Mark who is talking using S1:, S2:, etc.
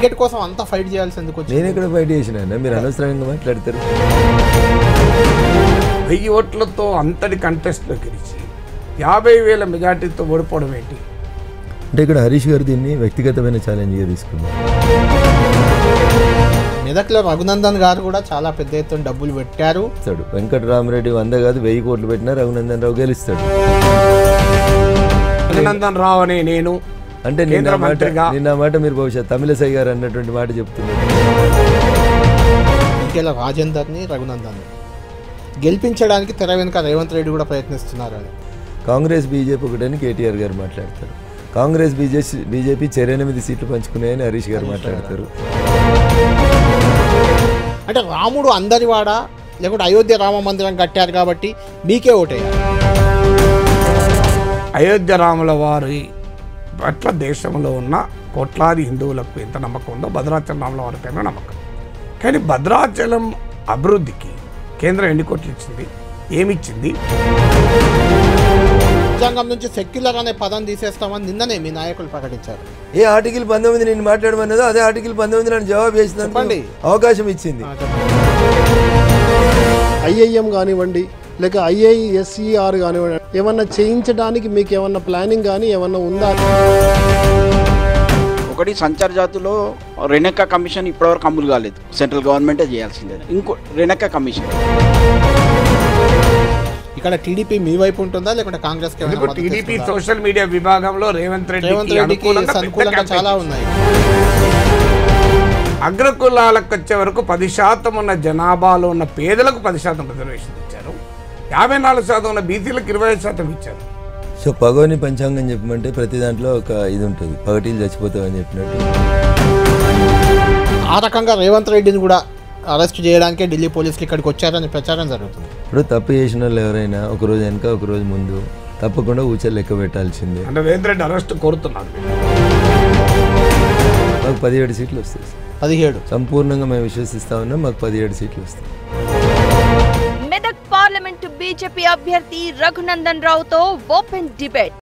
S1: Ticket కోసం అంత fight చేయాల్సి ఎందుకు
S2: నేను
S1: వచ్చింది
S2: ఎక్కడ బయట చేసిన మీరు అనవసరంగా మాట్లాడతారు
S3: వెయ్యి ఓట్లతో అంతటి కంటెస్ట్లో గెలిచి యాభై వేల మెజార్టీతో ఓడిపోవడం ఏంటి
S2: అంటే ఇక్కడ హరీష్ గారు దీన్ని వ్యక్తిగతమైన ఛాలెంజ్గా తీసుకున్నారు
S1: మెదక్లో రఘునందన్ గారు కూడా చాలా పెద్ద ఎత్తున డబ్బులు పెట్టారు
S2: ఇస్తాడు వెంకటరామరెడ్డి వంద కాదు వెయ్యి కోట్లు పెట్టినా రఘునందన్ రావు గెలుస్తాడు
S3: అభినందన్ రావు అనే నేను
S2: అంటే నిన్న
S3: కేంద్ర
S2: మాట
S3: మంత్రిగా
S2: నిన్న మాట మీరు బహుశా తమిళసై గారు అన్నటువంటి మాట చెప్తున్నారు
S1: ఇంకెలా రాజేందర్ని రఘునందన్ గెలిపించడానికి తెర వెనుక రేవంత్ రెడ్డి కూడా ప్రయత్నిస్తున్నారు అని
S2: కాంగ్రెస్ బీజేపీ ఒకటని కేటీఆర్ గారు మాట్లాడతారు కాంగ్రెస్ బీజేపీ బీజేపీ చెరెనిమిది సీట్లు పంచుకున్నాయని హరీష్ గారు మాట్లాడతారు
S1: అంటే రాముడు అందరివాడ లేకుంటే అయోధ్య రామ మందిరం కట్టారు కాబట్టి మీకే ఓటేయాలి
S3: అయోధ్య రాముల వారి పట్ల దేశంలో ఉన్న కోట్లాది హిందువులకు ఎంత నమ్మకం ఉందో భద్రాచలం రాముల వారి పైన నమ్మకం కానీ భద్రాచలం అభివృద్ధికి కేంద్రం ఎన్ని కోట్లు ఇచ్చింది ఏమిచ్చింది
S1: రాజ్యాంగం నుంచి సెక్యులర్ అనే పదం తీసేస్తామని నిన్ననే మీ నాయకులు ప్రకటించారు
S2: ఏ ఆర్టికల్ పంతొమ్మిది నేను మాట్లాడమన్నదో అదే ఆర్టికల్ పంతొమ్మిది నన్ను జవాబు చేసిన
S1: చెప్పండి.
S2: అవకాశం ఇచ్చింది
S1: ఆ, చెప్పండి.
S4: ఐఐఎం కానివ్వండి లేక ఐఐఎస్ఈఆర్ కానివ్వండి ఏమన్నా చేయించడానికి మీకు ఏమన్నా ప్లానింగ్ కానీ ఏమన్నా ఉందా
S5: ఒకటి సంచార్ జాతులో రెనెక్క కమిషన్ ఇప్పటివరకు అమలు కాలేదు సెంట్రల్ గవర్నమెంటే చేయాల్సిందే ఇంకో రెనెక్క కమిషన్
S1: ఇక్కడ టీడీపీ మీ వైపు ఉంటుందా లేకుంటే కాంగ్రెస్ కి ఏమైనా
S3: ఎందుకు
S1: మద్దతు
S3: టీడీపీ
S1: ఇస్తుందా?
S3: సోషల్ మీడియా విభాగంలో రేవంత్
S1: రేవంత్
S3: రెడ్డికి
S1: రెడ్డికి
S3: అనుకూలంగా పెద్ద
S1: అనుకూలంగా చాలా
S3: campaign
S1: ఉన్నాయి
S3: అగ్రకులాలకు వచ్చే వరకు పది శాతం ఉన్న జనాభాలో ఉన్న పేదలకు పది శాతం రిజర్వేషన్ ఇచ్చారు యాభై నాలుగు శాతం ఉన్న బీసీలకు ఇరవై ఐదు శాతం ఇచ్చారు
S2: సో పగోని పంచాంగం చెప్పమంటే ప్రతి దాంట్లో ఒక ఇది ఉంటుంది పగటీలు చచ్చిపోతామని చెప్పినట్టు
S1: ఆ రకంగా రేవంత్ రెడ్డిని కూడా అరెస్ట్ చేయడానికే ఢిల్లీ పోలీసులు ఇక్కడికి వచ్చారని ప్రచారం జరుగుతుంది
S2: ఇప్పుడు తప్పు చేసిన వాళ్ళు ఎవరైనా ఒక రోజు వెనక ఒక రోజు ముందు తప్పకుండా ఊచలు లెక్క పెట్టాల్సిందే
S3: అంటే రేవంత్ రెడ్డి అరెస్ట్ కోరుతున్నారు
S2: మాకు పదిహేడు సీట్లు వస్తాయి సార్.
S1: పదిహేడు
S2: సంపూర్ణంగా మేము విశ్వసిస్తా ఉన్నాం మాకు పదిహేడు సీట్లు వస్తాయి
S6: మెదక్ పార్లమెంటు బీజేపీ అభ్యర్థి రఘునందన్ రావుతో ఓపెన్ డిబేట్